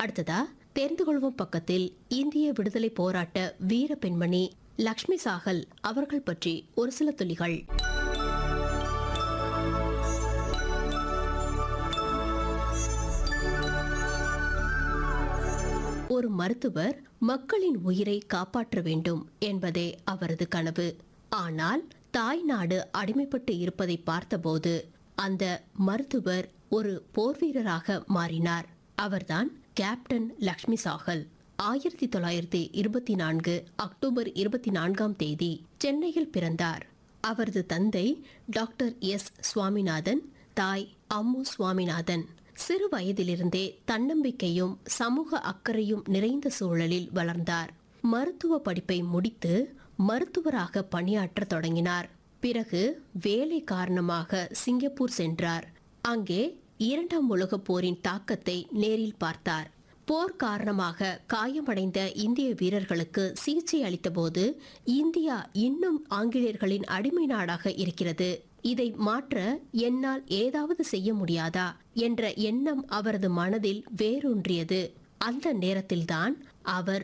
அடுத்ததா தெரிந்து கொள்வோம் பக்கத்தில் இந்திய விடுதலை போராட்ட வீர பெண்மணி லக்ஷ்மி சாகல் அவர்கள் பற்றி ஒரு சில துளிகள் ஒரு மருத்துவர் மக்களின் உயிரை காப்பாற்ற வேண்டும் என்பதே அவரது கனவு ஆனால் தாய் நாடு அடிமைப்பட்டு இருப்பதை பார்த்தபோது அந்த மருத்துவர் ஒரு போர்வீரராக மாறினார் அவர்தான் கேப்டன் லக்ஷ்மி சாகல் ஆயிரத்தி தொள்ளாயிரத்தி இருபத்தி நான்கு அக்டோபர் இருபத்தி நான்காம் தேதி சென்னையில் பிறந்தார் அவரது தந்தை டாக்டர் எஸ் சுவாமிநாதன் தாய் அம்மு சுவாமிநாதன் சிறு வயதிலிருந்தே தன்னம்பிக்கையும் சமூக அக்கறையும் நிறைந்த சூழலில் வளர்ந்தார் மருத்துவ படிப்பை முடித்து மருத்துவராக பணியாற்ற தொடங்கினார் பிறகு வேலை காரணமாக சிங்கப்பூர் சென்றார் அங்கே இரண்டாம் உலகப் போரின் தாக்கத்தை நேரில் பார்த்தார் போர் காரணமாக காயமடைந்த இந்திய வீரர்களுக்கு சிகிச்சை அளித்தபோது இந்தியா இன்னும் ஆங்கிலேயர்களின் அடிமை நாடாக இருக்கிறது இதை மாற்ற என்னால் ஏதாவது செய்ய முடியாதா என்ற எண்ணம் அவரது மனதில் வேரூன்றியது அந்த நேரத்தில்தான் அவர்